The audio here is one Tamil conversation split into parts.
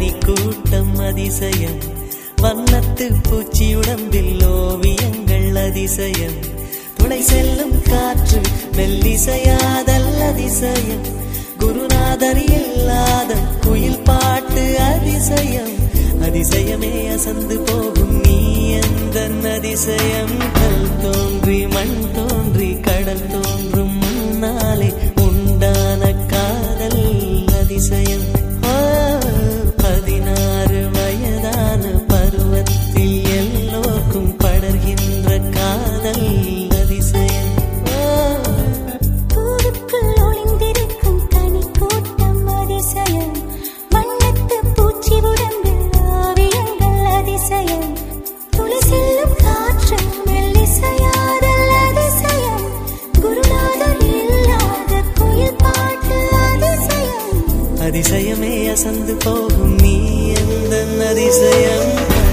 கனி கூட்டம் அதிசயம் வண்ணத்து பூச்சி உடம்பில் ஓவியங்கள் அதிசயம் துணை செல்லும் காற்று மெல்லிசையாதல் அதிசயம் குருநாதர் இல்லாத குயில் பாட்டு அதிசயம் அதிசயமே அசந்து போகும் நீ எந்த அதிசயம் கல் தோன்றி மண் தோன்றி கடல் தோன்றும் முன்னாலே உண்டான காதல் அதிசயம் ஆ, பதினாறு வயதான பருவத்தில் எல்லோருக்கும் படர்கின்ற காதல் அதிசயம் ஆ, பூவுக்குள் ஒளிந்திருக்கும் கனி கூட்டம் அதிசயம் வண்ணத்து பூச்சி உடம்பில் ஓவியங்கள் அதிசயம் துளி செல்லும் காற்று மெல்லிசையாதல் அதிசயம் குருநாதர் இல்லாத குயில் பாட்டு அதிசயம் அதிசயமே அசந்து போகும் நீ எந்த அதிசயம்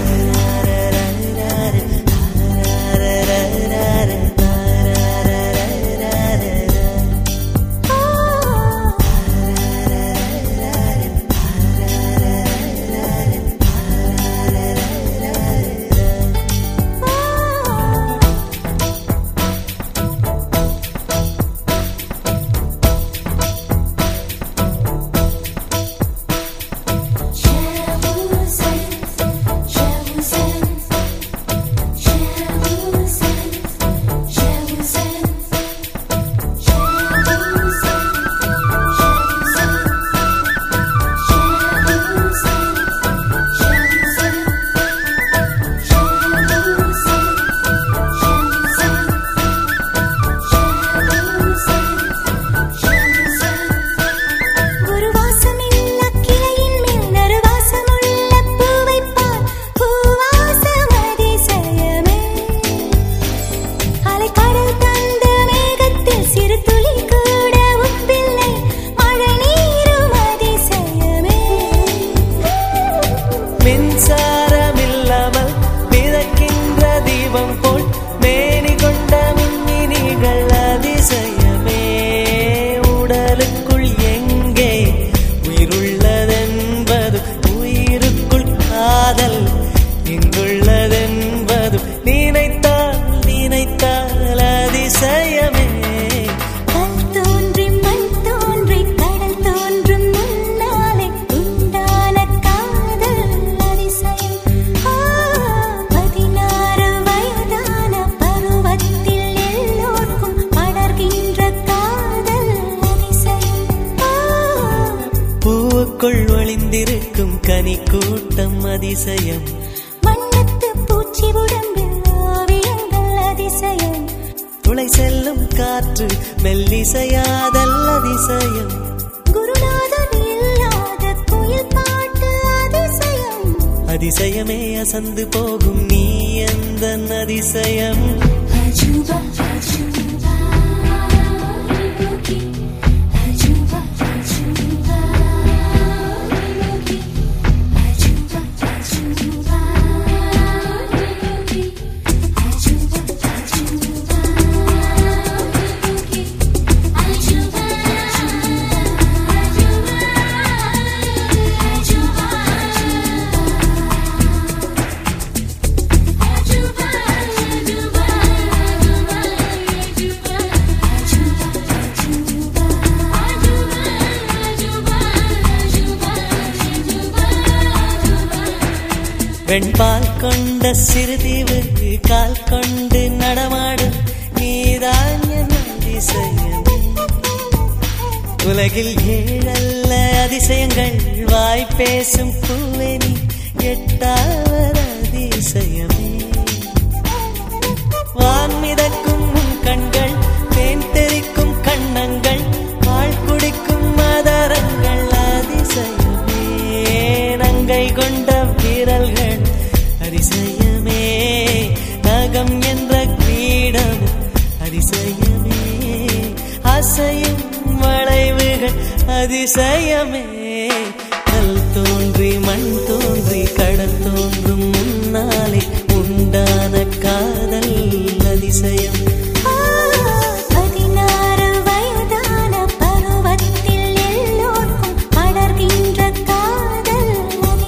ஒரு வாசமில்ல கிளையின் மேல் நறுவாசமுள்ள பூவைப் பார் பூவாசம் அதிசயமே அலைக்கடல் தந்த மேகத்தில் சிறு துளி கூட உப்பில்லை மழை நீரும் அதிசயமே மின்சாரமில்லாமல் மிதக்கின்ற தீபம் போல் மேனி கொண்ட மின்மினிகள் அதிசயமே உடலுக்குள் எங்கே உயிருள்ளதென்பது உயிருக்குள் காதல் எங்குள்ளதென்பது நினைத்தால் நினைத்தால் அதிசயமே கல் தோன்றி மண் தோன்றி கடல் தோன்றும் முன்னாலே உண்டான காதல் அதிசயம் ஆ, பதினாறு வயதான பருவத்தில் எல்லோருக்கும் படர்கின்ற காதல் அதிசயம் ஆ, பூவுக்குள் ஒளிந்திருக்கும் கனி கூட்டம் அதிசயம் வண்ணத்து பூச்சி உடம்பில் ஓவியங்கள் அதிசயம் துளை செல்லும் காற்று மெல்லிசையாதல் அதிசயம் குருநாதர் இல்லாத குயில் பாட்டு அதிசயம் அதிசயமே அசந்து போகும் நீ எந்த அதிசயம் அஜுபா அஜுபா யோகி அஜுபா அஜுபா யோகி அஜுபா அஜுபா யோகி அஜுபா அஜுபா யோகி அஜுபா அஜுபா அஜுபா வெண்பால் கொண்ட சிறுதீவு கால் கொண்டு நடமாடும் நீதான் என் அதிசயம் உலகில் ஏழல்ல அதிசயங்கள் வாய் பேசும் பூவெனி எட்டாவது அதிசயமே வான் மிதக்கும் உன் கண்கள் தேன் தெறிக்கும் கண்ணங்கள் பால் குடிக்கும் மதரங்கள் அதிசயமே நங்கை கொண்ட வீரல்கள் அதிசயமே நகம் என்ற கிரீடம் அதிசயமே அசையும் வளைவுகள் அதிசயமே கல் தோன்றி மண் தோன்றி கடல் தோன்றும் முன்னாலே உண்டான காதல் அதிசயம் பதினாறு வயதான பருவத்தில் எல்லோருக்கும் படர்கின்ற காதல்